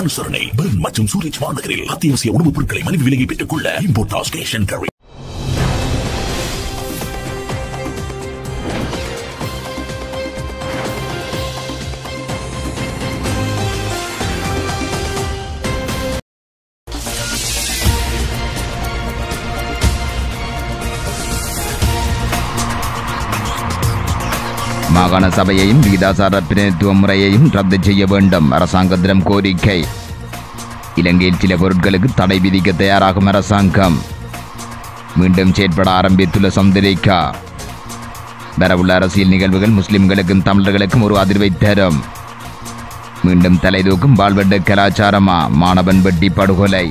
அனுசரணை பெர்ன் மற்றும் சூரிச் மாநகரில் அத்தியாவசிய உணவுப் பொருட்களை மலிவு விலையை பெற்றுக் கொள்ள இம்போர்டாஸ் கேஷ் அண்ட் கேரி மாகாண சபையையும் விகிதாசார பிரதிநிதித்துவ முறையையும் ரத்து செய்ய வேண்டும் அரசாங்கத்திடம் கோரிக்கை இலங்கையில் சில பொருட்களுக்கு தடை விதிக்க தயாராகும் அரசாங்கம் மீண்டும் செயற்பட ஆரம்பித்துள்ள சந்திரிகா வரவுள்ள அரசியல் நிகழ்வுகள் முஸ்லிம்களுக்கும் தமிழர்களுக்கும் ஒரு அதிர்வை தரும் மீண்டும் தலைதூக்கும் வாழ்வெட்டு கலாச்சாரமா மாணவன் வெட்டி படுகொலை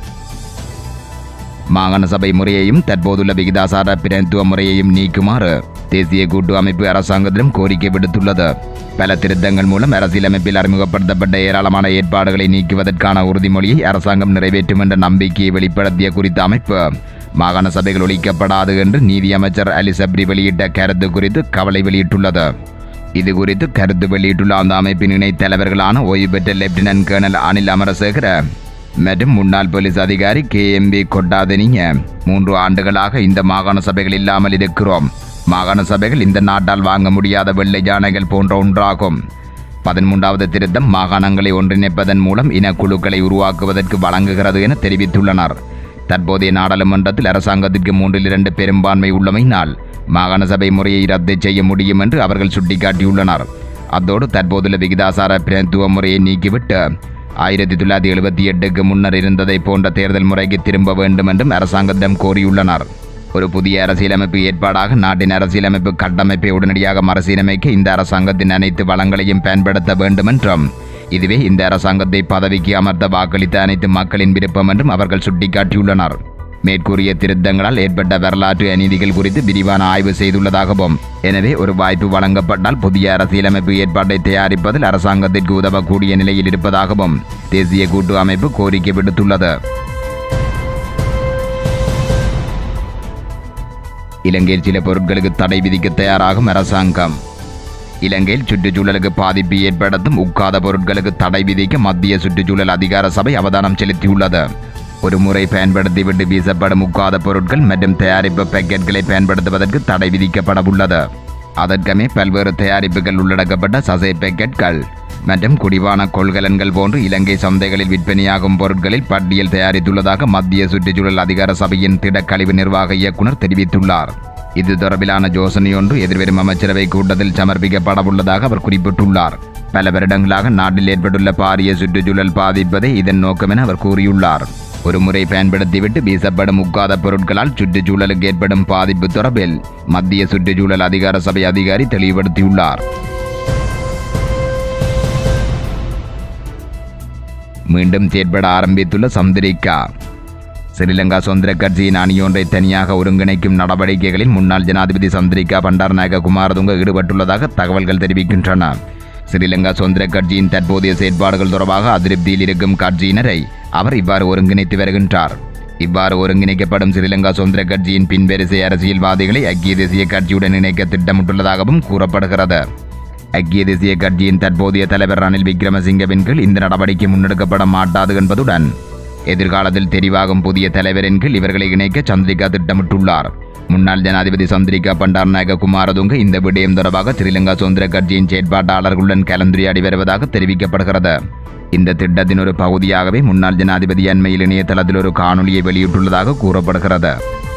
மாகாண சபை முறையையும் தற்போதுள்ள விகிதாசார பிரதித்துவ முறையையும் நீக்குமாறு தேசிய கூட்டு அமைப்பு அரசாங்கத்திடம் கோரிக்கை விடுத்துள்ளது பல திருத்தங்கள் மூலம் அரசியலமைப்பில் அறிமுகப்படுத்தப்பட்ட ஏராளமான ஏற்பாடுகளை நீக்குவதற்கான உறுதிமொழியை அரசாங்கம் நிறைவேற்றும் என்ற நம்பிக்கையை வெளிப்படுத்திய குறித்த அமைப்பு மாகாண சபைகள் ஒழிக்கப்படாது என்று நீதியமைச்சர் அலி சப்ரி வெளியிட்ட கருத்து குறித்து கவலை வெளியிட்டுள்ளது இது குறித்து கருத்து வெளியிட்டுள்ள அந்த அமைப்பின் இணைத் தலைவர்களான ஓய்வு பெற்ற லெப்டினன்ட் கர்னல் அனில் அமரசேகர மற்றும் முன்னாள் போலீஸ் அதிகாரி கே எம் பி கொட்டாதனிய மூன்று ஆண்டுகளாக இந்த மாகாண சபைகள் இல்லாமல் இருக்கிறோம் மாகாண சபைகள் இந்த நாட்டால் வாங்க முடியாத வெள்ளை யானைகள் போன்ற ஒன்றாகும் பதிமூன்றாவது திருத்தம் மாகாணங்களை ஒன்றிணைப்பதன் மூலம் இனக்குழுக்களை உருவாக்குவதற்கு வழங்குகிறது என தெரிவித்துள்ளனர் தற்போதைய நாடாளுமன்றத்தில் அரசாங்கத்திற்கு மூன்றில் இரண்டு பெரும்பான்மை உள்ளமையினால் மாகாண சபை முறையை ரத்து செய்ய முடியும் என்று அவர்கள் சுட்டிக்காட்டியுள்ளனர் அத்தோடு தற்போதுள்ள விகிதாசார பிரதித்துவ முறையை நீக்கிவிட்டு ஆயிரத்தி தொள்ளாயிரத்தி எழுபத்தி எட்டுக்கு முன்னர் இருந்ததை போன்ற தேர்தல் முறைக்கு திரும்ப வேண்டும் என்றும் அரசாங்கத்திடம் கோரியுள்ளனர் ஒரு புதிய அரசியலமைப்பு ஏற்பாடாக நாட்டின் அரசியலமைப்பு கட்டமைப்பை உடனடியாக மறுசீரமைக்க இந்த அரசாங்கத்தின் அனைத்து வளங்களையும் பயன்படுத்த வேண்டும் என்றும் இதுவே இந்த அரசாங்கத்தை பதவிக்கு அமர்த்த வாக்களித்த அனைத்து மக்களின் விருப்பம் என்றும் அவர்கள் சுட்டிக்காட்டியுள்ளனர் மேற்கூறிய திருத்தங்களால் ஏற்பட்ட வரலாற்று அநீதிகள் குறித்து விரிவான ஆய்வு செய்துள்ளதாகவும் எனவே ஒரு வாய்ப்பு வழங்கப்பட்டால் புதிய அரசியலமைப்பு ஏற்பாட்டை தயாரிப்பதில் அரசாங்கத்திற்கு உதவக்கூடிய நிலையில் இருப்பதாகவும் தேசிய கூட்டு அமைப்பு கோரிக்கை விடுத்துள்ளது இலங்கையில் சில பொருட்களுக்கு தடை விதிக்க தயாராகும் அரசாங்கம் இலங்கையில் சுற்றுச்சூழலுக்கு பாதிப்பு ஏற்படுத்தும் உட்காத பொருட்களுக்கு தடை விதிக்க மத்திய சுற்றுச்சூழல் அதிகார சபை அவதானம் செலுத்தியுள்ளது ஒரு முறை பயன்படுத்திவிட்டு வீசப்படும் உட்காத பொருட்கள் மற்றும் தயாரிப்பு பேக்கெட்களை பயன்படுத்துவதற்கு தடை விதிக்கப்பட உள்ளது அதற்கமே பல்வேறு தயாரிப்புகள் உள்ளடக்கப்பட்ட சசை பேக்கெட்கள் மற்றும் குடிவான கொள்கலன்கள் போன்று இலங்கை சந்தைகளில் விற்பனையாகும் பொருட்களில் பட்டியல் தயாரித்துள்ளதாக மத்திய சுற்றுச்சூழல் அதிகார சபையின் திடக்கழிவு நிர்வாக இயக்குனர் தெரிவித்துள்ளார் இது தொடர்பிலான யோசனை ஒன்று எதிர்வரும் அமைச்சரவை கூட்டத்தில் சமர்ப்பிக்கப்பட உள்ளதாக அவர் குறிப்பிட்டுள்ளார் பல வருடங்களாக நாட்டில் ஏற்பட்டுள்ள பாரிய சுற்றுச்சூழல் பாதிப்பதே இதன் நோக்கம் என அவர் கூறியுள்ளார் ஒரு முறை பயன்படுத்திவிட்டு வீசப்படும் உட்காத பொருட்களால் சுற்றுச்சூழலுக்கு ஏற்படும் பாதிப்பு தொடர்பில் மத்திய சுற்றுச்சூழல் அதிகார சபை அதிகாரி தெளிவுபடுத்தியுள்ளார் மீண்டும் செயற்பட ஆரம்பித்துள்ள சந்திரிகா ஸ்ரீலங்கா சுதந்திர கட்சியின் அணியொன்றை தனியாக ஒருங்கிணைக்கும் நடவடிக்கைகளில் முன்னாள் ஜனாதிபதி சந்திரிகா பண்டாரநாயக குமாரதுங்க ஈடுபட்டுள்ளதாக தகவல்கள் தெரிவிக்கின்றன ஸ்ரீலங்கா சுதந்திர கட்சியின் தற்போதைய செயற்பாடுகள் தொடர்பாக அதிருப்தியில் இருக்கும் கட்சியினரை அவர் இவ்வாறு ஒருங்கிணைத்து வருகின்றார் இவ்வாறு ஒருங்கிணைக்கப்படும் ஸ்ரீலங்கா சுதந்திர கட்சியின் பின்வரிசை அரசியல்வாதிகளை ஐக்கிய தேசிய கட்சியுடன் இணைக்க திட்டமிட்டுள்ளதாகவும் கூறப்படுகிறது ஐக்கிய தேசிய கட்சியின் தற்போதைய தலைவர் ரணில் விக்ரமசிங்கவின் கீழ் இந்த நடவடிக்கை முன்னெடுக்கப்பட மாட்டாது என்பதுடன் எதிர்காலத்தில் தெரிவாகும் புதிய தலைவரின் கீழ் இவர்களை இணைக்க சந்திரிகா திட்டமிட்டுள்ளார் முன்னாள் ஜனாதிபதி சந்திரிகா பண்டாரநாயக குமாரதுங்க இந்த விடயம் தொடர்பாக ஸ்ரீலங்கா சுதந்திர கட்சியின் செயற்பாட்டாளர்களுடன் கலந்துரையாடி வருவதாக தெரிவிக்கப்படுகிறது இந்த திட்டத்தின் ஒரு பகுதியாகவே முன்னாள் ஜனாதிபதி அண்மையில் இணையதளத்தில் ஒரு காணொலியை வெளியிட்டுள்ளதாக கூறப்படுகிறது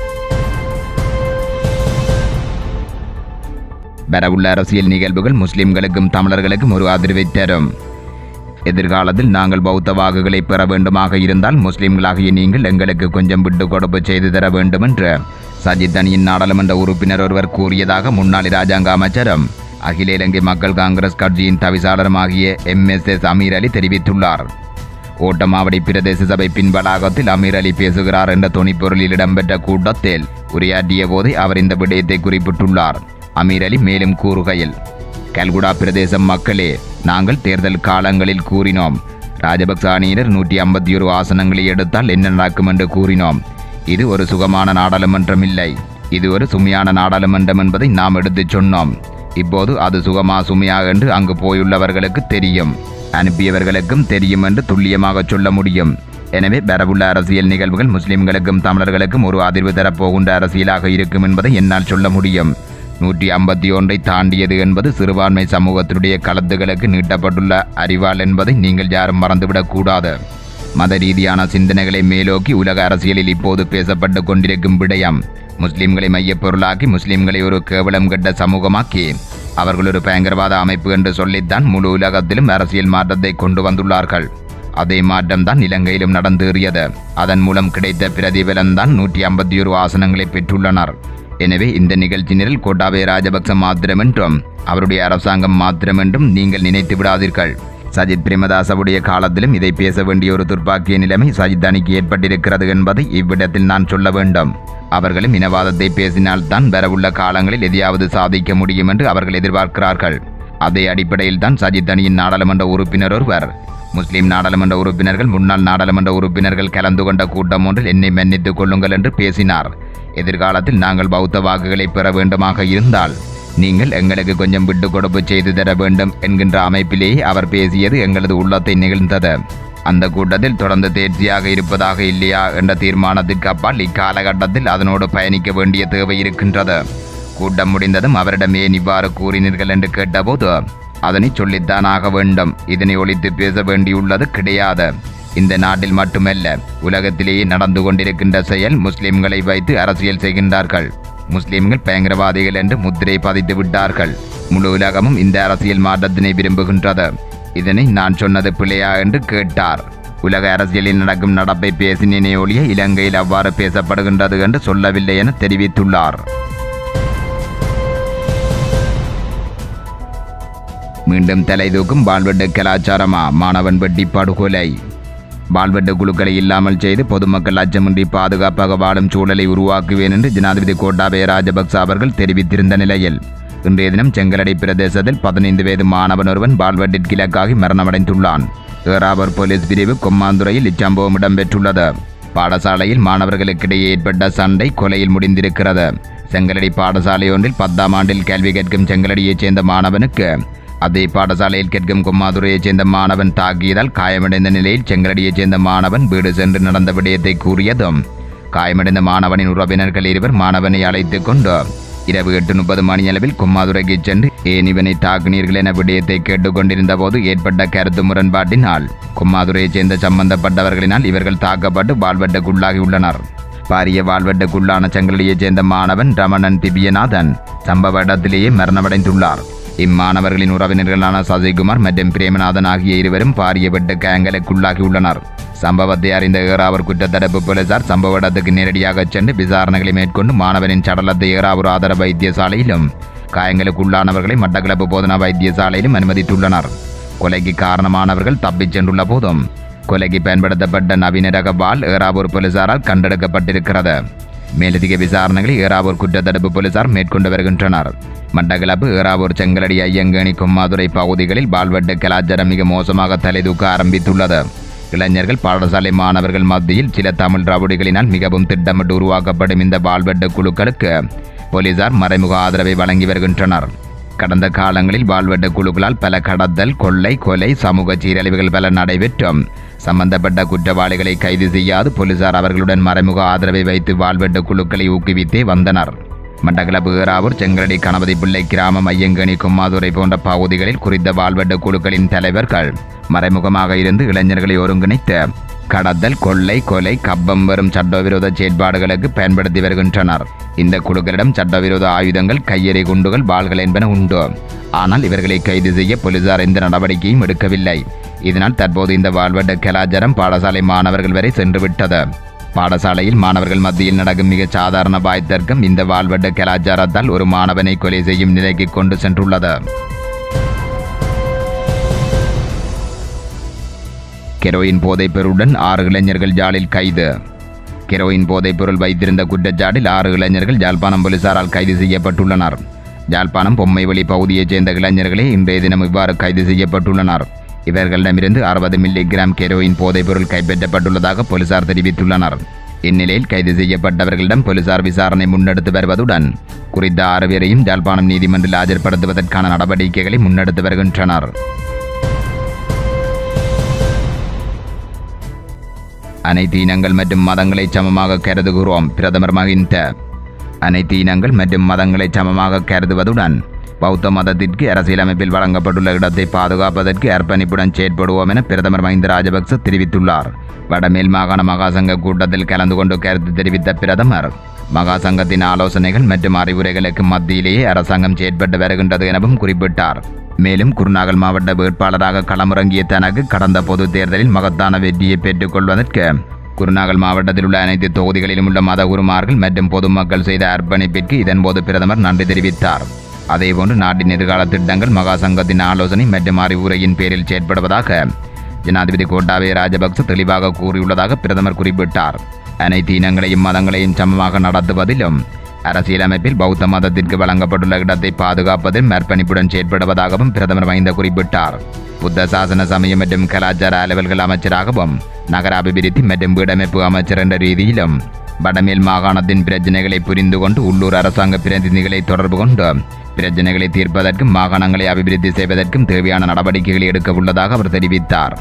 வரவுள்ள அரசியல் நிகழ்வுகள் முஸ்லிம்களுக்கும் தமிழர்களுக்கும் ஒரு அதிர்வை தரும் எதிர்காலத்தில் நாங்கள் பௌத்த வாக்குகளை பெற வேண்டுமாக இருந்தால் முஸ்லிம்களாகிய நீங்கள் எங்களுக்கு கொஞ்சம் விட்டு கொடுப்பு செய்து தர வேண்டும் என்று சஜித் அணியின் நாடாளுமன்ற உறுப்பினர் ஒருவர் கூறியதாக முன்னாள் இராஜாங்க அமைச்சரும் அகில இலங்கை மக்கள் காங்கிரஸ் கட்சியின் தவிசாளருமாகிய M S S Ameer Ali தெரிவித்துள்ளார் ஓட்டமாவடி பிரதேச சபை பின் வளாகத்தில் அமீர் அலி பேசுகிறார் என்ற துணிப்பொருளில் இடம்பெற்ற கூட்டத்தில் உரையாற்றிய போதே அவர் இந்த விடயத்தை குறிப்பிட்டுள்ளார் அமீர் அலி மேலும் கூறுகையில் கல்குடா பிரதேசம் மக்களே நாங்கள் தேர்தல் காலங்களில் கூறினோம் ராஜபக்ச அணியினர் நூற்றி ஐம்பத்தி ஒரு ஆசனங்களை எடுத்தால் என்ன நடக்கும் என்று கூறினோம் இது ஒரு சுகமான நாடாளுமன்றம் இல்லை இது ஒரு சுமையான நாடாளுமன்றம் என்பதை நாம் எடுத்துச் சொன்னோம் இப்போது அது சுகமா சுமையா என்று அங்கு போயுள்ளவர்களுக்கு தெரியும் அனுப்பியவர்களுக்கும் தெரியும் என்று துல்லியமாக சொல்ல முடியும் எனவே வரவுள்ள அரசியல் நிகழ்வுகள் முஸ்லிம்களுக்கும் தமிழர்களுக்கும் ஒரு அதிர்வு தரப்போகின்ற அரசியலாக இருக்கும் என்பதை என்னால் சொல்ல முடியும் நூற்றி ஐம்பத்தி ஒன்றை தாண்டியது என்பது சிறுபான்மை சமூகத்தினுடைய களத்துகளுக்கு நீட்டப்பட்டுள்ள அறிவால் என்பதை நீங்கள் யாரும் மறந்துவிடக் கூடாது மத ரீதியான சிந்தனைகளை மேலோக்கி உலக அரசியலில் இப்போது பேசப்பட்டு கொண்டிருக்கும் விடயம் முஸ்லிம்களை மையப் பொருளாக்கி முஸ்லிம்களை ஒரு கேவலம் கெட்ட சமூகமாக்கி அவர்கள் ஒரு பயங்கரவாத அமைப்பு என்று சொல்லித்தான் முழு உலகத்திலும் அரசியல் மாற்றத்தை கொண்டு வந்துள்ளார்கள் அதே மாற்றம்தான் இலங்கையிலும் நடந்தேறியது அதன் மூலம் கிடைத்த பிரதிபலன்தான் நூற்றி ஐம்பத்தி ஒரு ஆசனங்களை பெற்றுள்ளனர் எனவே இந்த நிகழ்ச்சி நிரல் கோட்டாபய ராஜபக்ச மாத்திரமென்றும் அவருடைய அரசாங்கம் மாத்திரமென்றும் நீங்கள் நினைத்து விடாதீர்கள் சஜித் பிரேமதாசவுடைய காலத்திலும் இதை பேச வேண்டிய ஒரு துர்ப்பாக்கிய நிலைமை சஜித் அணிக்கு ஏற்பட்டிருக்கிறது என்பதை இவ்விடத்தில் நான் சொல்ல வேண்டும் அவர்களும் இனவாதத்தை பேசினால்தான் வரவுள்ள காலங்களில் எதையாவது சாதிக்க முடியும் என்று அவர்கள் எதிர்பார்க்கிறார்கள் அதே அடிப்படையில் தான் சஜித் அணியின் நாடாளுமன்ற உறுப்பினர் ஒருவர் முஸ்லிம் நாடாளுமன்ற உறுப்பினர்கள் முன்னாள் நாடாளுமன்ற உறுப்பினர்கள் கலந்து கொண்ட கூட்டம் ஒன்றில் என்னை மன்னித்துக் கொள்ளுங்கள் என்று பேசினார் எதிர்காலத்தில் நாங்கள் பௌத்த வாக்குகளை பெற வேண்டுமாக இருந்தால் நீங்கள் எங்களுக்கு கொஞ்சம் விட்டு கொடுப்பு செய்து தர வேண்டும் என்கின்ற அமைப்பிலேயே அவர் பேசியது எங்களது உள்ளத்தை நிகழ்ந்தது அந்த கூட்டத்தில் தொடர்ந்து தேர்ச்சியாக இருப்பதாக இல்லையா என்ற தீர்மானத்திற்கு அப்பால் இக்காலகட்டத்தில் அதனோடு பயணிக்க வேண்டிய தேவை இருக்கின்றது கூட்டம் முடிந்ததும் அவரிடம் ஏன் இவ்வாறு கூறினீர்கள் என்று கேட்டபோது அதனை சொல்லித்தான் ஆக வேண்டும் இதனை ஒழித்து பேச வேண்டியுள்ளது கிடையாது இந்த நாட்டில் மட்டுமல்ல உலகத்திலேயே நடந்து கொண்டிருக்கின்ற செயல் முஸ்லிம்களை வைத்து அரசியல் செய்கின்றார்கள் முஸ்லிம்கள் பயங்கரவாதிகள் என்று முத்திரை பதித்து விட்டார்கள் முழு உலகமும் இந்த அரசியல் மாற்றத்தினை விரும்புகின்றது இதனை நான் சொன்னது பிழையா என்று கேட்டார் உலக அரசியலில் நடக்கும் நடப்பை பேசினேனே ஒழிய இலங்கையில் அவ்வாறு பேசப்படுகின்றது என்று சொல்லவில்லை என தெரிவித்துள்ளார் மீண்டும் தலை தூக்கும் வாழ்வெட்டு கலாச்சாரமா மாணவன் வெட்டி படுகொலை வாழ்வெட்டு குழுக்களை இல்லாமல் செய்து பொதுமக்கள் அச்சமின்றி பாதுகாப்பாக வாழும் சூழலை உருவாக்குவேன் என்று ஜனாதிபதி கோட்டாபய ராஜபக்ச அவர்கள் தெரிவித்திருந்த நிலையில் இன்றைய தினம் செங்கலடை பிரதேசத்தில் பதினைந்து வயது மாணவன் ஒருவன் வாழ்வெட்டிற்கு இலக்காகி மரணமடைந்துள்ளான் ஏறாவூர் போலீஸ் பிரிவு கொம்மாந்துறையில் இச்சம்பவம் இடம்பெற்றுள்ளது பாடசாலையில் மாணவர்களுக்கிடையே ஏற்பட்ட சண்டை கொலையில் முடிந்திருக்கிறது செங்கலடி பாடசாலை ஒன்றில் பத்தாம் ஆண்டில் கல்வி கேட்கும் செங்கலடியைச் சேர்ந்த மாணவனுக்கு அதே பாடசாலையில் கேட்கும் கும்மாதுரையைச் சேர்ந்த மாணவன் தாக்கியதால் காயமடைந்த நிலையில் செங்கலடியைச் சேர்ந்த மாணவன் வீடு சென்று நடந்த விடயத்தை கூறியதும் காயமடைந்த மாணவனின் உறவினர்கள் இருவர் மாணவனை அழைத்துக் கொண்டு இரவு எட்டு முப்பது மணியளவில் கும்மாதுரைக்கு சென்று ஏன் இவனை தாக்குனீர்கள் என விடயத்தை கேட்டுக்கொண்டிருந்த போது ஏற்பட்ட கருத்து முரண்பாட்டினால் கும்மாதுரையைச் சேர்ந்த சம்பந்தப்பட்டவர்களினால் இவர்கள் தாக்கப்பட்டு வாழ்வெட்டுக்குள்ளாகியுள்ளனர் பாரிய வாழ்வெட்டுக்குள்ளான செங்கலடியைச் சேர்ந்த மாணவன் ரமணன் திவ்யநாதன் சம்பவ இடத்திலேயே மரணமடைந்துள்ளார் இம்மாணவர்களின் உறவினர்களான சசிகுமார் மற்றும் பிரேமநாதன் ஆகிய இருவரும் பாரிய வெட்டு காயங்களுக்குள்ளாகியுள்ளனர் சம்பவத்தை அறிந்த ஏறாவூர் குற்றத்தடுப்பு போலீசார் சம்பவ இடத்துக்கு நேரடியாக சென்று விசாரணைகளை மேற்கொண்டு மாணவனின் சடலத்தை ஏறாவூர் ஆதார வைத்தியசாலையிலும் காயங்களுக்குள்ளானவர்களை மட்டக்களப்பு போதனா வைத்தியசாலையிலும் அனுமதித்துள்ளனர் கொலைக்கு காரணமானவர்கள் தப்பிச் சென்றுள்ள போதும் கொலைக்கு பயன்படுத்தப்பட்ட நவீன ரக வாள் ஏறாவூர் போலீசாரால் கண்டெடுக்கப்பட்டிருக்கிறது மேலதிக விசாரணைகளை ஏறாவூர் குற்றத்தடுப்பு போலீசார் மேற்கொண்டு வருகின்றனர் மட்டக்களப்பு ஏறாவூர் செங்கலடி ஐயங்கேணி கும்மாதுரை பகுதிகளில் பால்வெட்டு கலாச்சாரம் மிக மோசமாக தலைதூக்க ஆரம்பித்துள்ளது இளைஞர்கள் பாடசாலை மாணவர்கள் மத்தியில் சில தமிழ் ரவுடிகளினால் மிகவும் திட்டமிட்டு உருவாக்கப்படும் இந்த பால்வெட்டு குழுக்களுக்கு போலீசார் மறைமுக ஆதரவை வழங்கி வருகின்றனர் கடந்த காலங்களில் வாழ்வெட்டு குழுக்களால் பல கடத்தல் கொள்ளை கொலை சமூக சீரழிவுகள் பல நடைபெற்றும் சம்பந்தப்பட்ட குற்றவாளிகளை கைது செய்யாது போலீசார் அவர்களுடன் மறைமுக ஆதரவை வைத்து வாழ்வெட்டு குழுக்களை ஊக்குவித்தே வந்தனர் மட்டக்களப்பு ஏறாவூர் செங்கலடி கணபதி பிள்ளை கிராமம் ஐயங்கனி கும்மாதுரை போன்ற பகுதிகளில் குறித்த வாழ்வெட்டு குழுக்களின் தலைவர்கள் மறைமுகமாக இருந்து இளைஞர்களை ஒருங்கிணைத்து கடத்தல் கொள்ளை கொலை கப்பம் வரும் சட்டவிரோத செயற்பாடுகளுக்கு பயன்படுத்தி வருகின்றனர் இந்த குழுக்களிடம் சட்டவிரோத ஆயுதங்கள் கையெறி குண்டுகள் வாள்கள் என்பன உண்டு ஆனால் இவர்களை கைது செய்ய போலீசார் எந்த நடவடிக்கையும் எடுக்கவில்லை இதனால் தற்போது இந்த வாழ்வெட்டு கலாச்சாரம் பாடசாலை மாணவர்கள் வரை சென்றுவிட்டது பாடசாலையில் மாணவர்கள் மத்தியில் நடக்கும் மிக சாதாரண வாய்த்தர்க்கம் இந்த வாழ்வெட்டு கலாச்சாரத்தால் ஒரு மாணவனை கொலை செய்யும் நிலைக்கு கொண்டு சென்றுள்ளது கெரோயின் போதைப்பொருளுடன் ஆறு இளைஞர்கள் ஜாலில் கைது கெரோயின் போதைப்பொருள் வைத்திருந்த குற்றச்சாட்டில் ஆறு இளைஞர்கள் ஜாழ்ப்பாணம் போலீசாரால் கைது செய்யப்பட்டுள்ளனர் ஜாழ்ப்பாணம் பொம்மைவெளி பகுதியைச் சேர்ந்த இளைஞர்களே இன்றைய தினம் இவ்வாறு கைது செய்யப்பட்டுள்ளனர் இவர்களிடமிருந்து அறுபது மில்லி கிராம் கெரோயின் போதைப்பொருள் கைப்பற்றப்பட்டுள்ளதாக போலீசார் தெரிவித்துள்ளனர் இந்நிலையில் கைது செய்யப்பட்டவர்களிடம் போலீசார் விசாரணை முன்னெடுத்து வருவதுடன் குறித்த ஆறு பேரையும் ஜாழ்ப்பாணம் நீதிமன்றில் ஆஜர்படுத்துவதற்கான நடவடிக்கைகளை முன்னெடுத்து வருகின்றனர் அனைத்து இனங்கள் மற்றும் மதங்களை சமமாக கருதுகிறோம் பிரதமர் மஹிந்த அனைத்து இனங்கள் மற்றும் மதங்களை சமமாக கருதுவதுடன் பௌத்த மதத்திற்கு அரசியலமைப்பில் வழங்கப்பட்டுள்ள இடத்தை பாதுகாப்பதற்கு அர்ப்பணிப்புடன் செயற்படுவோம் என பிரதமர் மஹிந்த ராஜபக்ச தெரிவித்துள்ளார் வடமேல் மாகாண மகாசங்க கூட்டத்தில் கலந்து கொண்டு கருத்து தெரிவித்த பிரதமர் மகாசங்கத்தின் ஆலோசனைகள் மற்றும் அறிவுரைகளுக்கு மத்தியிலேயே அரசாங்கம் செயற்பட்டு வருகின்றது எனவும் குறிப்பிட்டார் மேலும் குருநாகல் மாவட்ட வேட்பாளராக களமிறங்கிய தனக்கு கடந்த பொது தேர்தலில் மகத்தான வெற்றியை பெற்றுக் கொள்வதற்கு குருநாகல் மாவட்டத்தில் உள்ள அனைத்து தொகுதிகளிலும் உள்ள மத குருமார்கள் மற்றும் பொதுமக்கள் செய்த அர்ப்பணிப்பிற்கு இதன்போது பிரதமர் நன்றி தெரிவித்தார் அதேபோன்று நாட்டின் எதிர்கால திட்டங்கள் மகாசங்கத்தின் ஆலோசனை மற்றும் அறிவுரையின் பேரில் செயற்படுவதாக ஜனாதிபதி கோட்டாபய ராஜபக்ச தெளிவாக கூறியுள்ளதாக பிரதமர் குறிப்பிட்டார் அனைத்து இனங்களையும் மதங்களையும் சமமாக நடத்துவதிலும் அரசியலமைப்பில் பௌத்த மதத்திற்கு வழங்கப்பட்டுள்ள இடத்தை பாதுகாப்பதில் அர்ப்பணிப்புடன் செயற்படுவதாகவும் பிரதமர் மஹிந்த குறிப்பிட்டார் புத்த சாசன சமயம் மற்றும் கலாச்சார அலுவல்கள் அமைச்சராகவும் நகர அபிவிருத்தி மற்றும் வீடமைப்பு அமைச்சர் என்ற ரீதியிலும் வடமேல் மாகாணத்தின் பிரச்சனைகளை புரிந்து கொண்டு உள்ளூர் அரசாங்க பிரதிநிதிகளை தொடர்பு கொண்டு பிரச்சனைகளை தீர்ப்பதற்கும் மாகாணங்களை அபிவிருத்தி செய்வதற்கும் தேவையான நடவடிக்கைகளை எடுக்க உள்ளதாக அவர் தெரிவித்தார்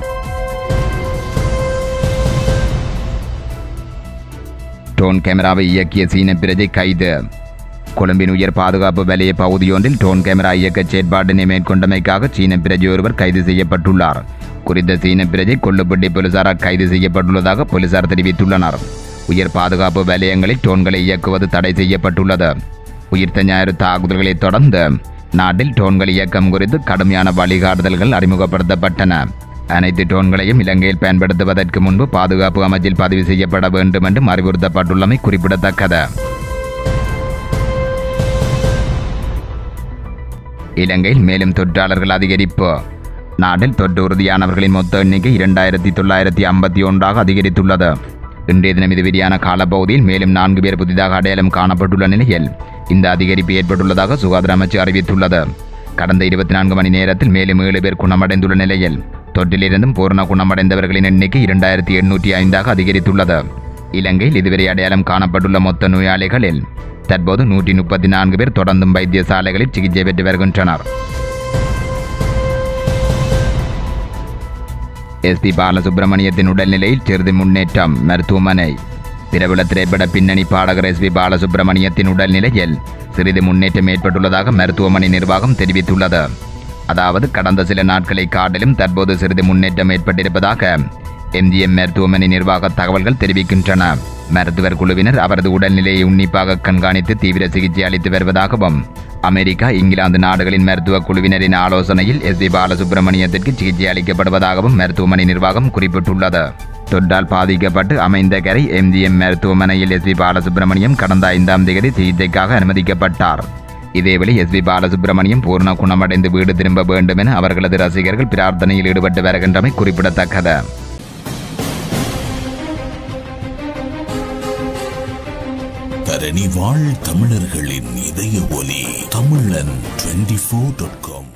டோன் கேமராவை இயக்கிய சீன பிரஜை கைது கொழும்பின் உயர் பாதுகாப்பு வலய பகுதியொன்றில் டோன் கேமரா இயக்க செயற்பாட்டினை மேற்கொண்டமைக்காக சீன பிரஜை ஒருவர் கைது செய்யப்பட்டுள்ளார் குறித்த சீன பிரஜை கொல்லுப்பட்டி போலீசாரால் கைது செய்யப்பட்டுள்ளதாக போலீசார் தெரிவித்துள்ளனர் உயர் பாதுகாப்பு வலயங்களில் டோன்களை இயக்குவது தடை செய்யப்பட்டுள்ளது உயிர்த்த ஞாயிறு தாக்குதல்களை தொடர்ந்து நாட்டில் டோன்கள் இயக்கம் குறித்து கடுமையான வழிகாட்டுதல்கள் அறிமுகப்படுத்தப்பட்டன அனைத்து டோன்களையும் இலங்கையில் பயன்படுத்துவதற்கு முன்பு பாதுகாப்பு அமைச்சில் பதிவு செய்யப்பட வேண்டும் என்றும் அறிவுறுத்தப்பட்டுள்ளமை குறிப்பிடத்தக்கது இலங்கையில் மேலும் தொற்றாளர்கள் அதிகரிப்பு நாட்டில் தொற்று உறுதியானவர்களின் மொத்த எண்ணிக்கை இரண்டாயிரத்தி தொள்ளாயிரத்தி ஐம்பத்தி ஒன்றாக அதிகரித்துள்ளது இன்றைய தினம் இது வெளியான காலப்பகுதியில் மேலும் நான்கு பேர் புதிதாக அடையாளம் காணப்பட்டுள்ள நிலையில் இந்த அதிகரிப்பு ஏற்பட்டுள்ளதாக சுகாதார அமைச்சு அறிவித்துள்ளது கடந்த இருபத்தி நான்கு மணி நேரத்தில் மேலும் ஏழு பேர் குணமடைந்துள்ள நிலையில் தொற்றிலிருந்தும் பூர்ண குணமடைந்தவர்களின் எண்ணிக்கை இரண்டாயிரத்தி எண்ணூற்றி ஐந்தாக அதிகரித்துள்ளது இலங்கையில் இதுவரை அடையாளம் காணப்பட்டுள்ள மொத்த நோயாளிகளில் தற்போது நூற்றி முப்பத்தி நான்கு பேர் தொடர்ந்தும் வைத்தியசாலைகளில் சிகிச்சை பெற்று வருகின்றனர் எஸ்பி பாலசுப்ரமணியத்தின் உடல்நிலையில் சிறிது முன்னேற்றம் மருத்துவமனை பிரபல திரைப்பட பின்னணி பாடகர் எஸ்பி பாலசுப்ரமணியத்தின் உடல்நிலையில் சிறிது முன்னேற்றம் ஏற்பட்டுள்ளதாக மருத்துவமனை நிர்வாகம் தெரிவித்துள்ளது அதாவது கடந்த சில நாட்களை காட்டிலும் தற்போது சிறிது முன்னேற்றம் ஏற்பட்டிருப்பதாக எம்ஜிஎம் மருத்துவமனை நிர்வாக தகவல்கள் தெரிவிக்கின்றன மருத்துவர் குழுவினர் அவரது உடல்நிலையை உன்னிப்பாக கண்காணித்து தீவிர சிகிச்சை அளித்து வருவதாகவும் அமெரிக்கா இங்கிலாந்து நாடுகளின் மருத்துவ குழுவினரின் ஆலோசனையில் எஸ் பி பாலசுப்ரமணியத்திற்கு சிகிச்சை அளிக்கப்படுவதாகவும் மருத்துவமனை நிர்வாகம் குறிப்பிட்டுள்ளது தொற்றால் பாதிக்கப்பட்டு அமைந்த கரை எம்ஜிஎம் மருத்துவமனையில் எஸ் பி பாலசுப்ரமணியம் கடந்த ஐந்தாம் தேதி சிகிச்சைக்காக அனுமதிக்கப்பட்டார் இதேவேளை எஸ் பி பாலசுப்ரமணியம் பூர்ண குணமடைந்து வீடு திரும்ப வேண்டும் என அவர்களது ரசிகர்கள் பிரார்த்தனையில் ஈடுபட்டு வருகின்றமை குறிப்பிடத்தக்கது தரணி வாழ் தமிழர்களின் இதய ஒலி தமிழன் டுவெண்டி ஃபோர் டாட் காம்